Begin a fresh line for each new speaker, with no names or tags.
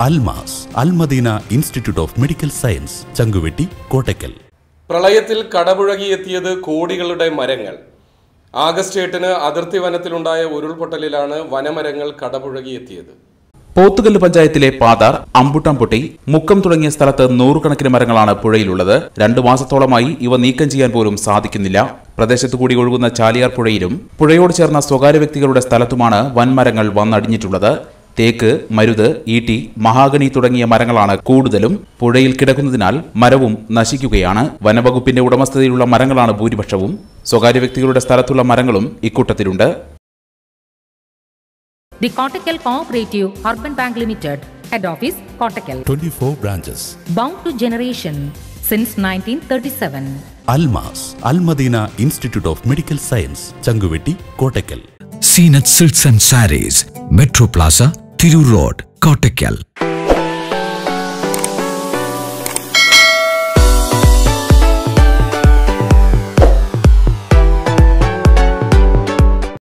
Almas Almadina institute of medical science Changuvetty Kottakkal
പ്രളയത്തിൽ കടപുഴകിയെത്തിയത് കോടികളുടെ മരങ്ങൾ ആഗസ്റ്റ് എട്ടിന് അതിർത്തി വനത്തിലുണ്ടായ ഉരുൾപൊട്ടലിലാണ് വനമരങ്ങൾ കടപുഴകിയെത്തിയത്
പോത്തുകല്ല് പഞ്ചായത്തിലെ പാതാർ അമ്പുട്ടംപൊട്ടി മുക്കം തുടങ്ങിയ സ്ഥലത്ത് നൂറുകണക്കിന് മരങ്ങളാണ് പുഴയിലുള്ളത് രണ്ടു മാസത്തോളമായി ഇവ നീക്കം ചെയ്യാൻ പോലും സാധിക്കുന്നില്ല പ്രദേശത്തു കൂടി ഒഴുകുന്ന ചാലിയാർ പുഴയിലും പുഴയോട് ചേർന്ന സ്വകാര്യ വ്യക്തികളുടെ സ്ഥലത്തുമാണ് വൻമരങ്ങൾ വന്നടിഞ്ഞിട്ടുള്ളത് തേക്ക് മരുത് ഈട്ടി മഹാഗണി തുടങ്ങിയ മരങ്ങളാണ് കൂടുതലും പുഴയിൽ കിടക്കുന്നതിനാൽ മരവും നശിക്കുകയാണ് വനവകുപ്പിന്റെ ഉടമസ്ഥതയിലുള്ള മരങ്ങളാണ് ഭൂരിപക്ഷവും സ്വകാര്യ വ്യക്തികളുടെ സ്ഥലത്തുള്ള മരങ്ങളും ഇക്കൂട്ടത്തിലുണ്ട്
The Kottakkal Cooperative Urban Bank Limited, Head Office, Kottakkal.
24 branches.
Bound to generation since 1937.
Almas Almadina institute of medical science Changuvetty Kottakkal
Zeenath silks and sarees metro plaza Tirur road Kottakkal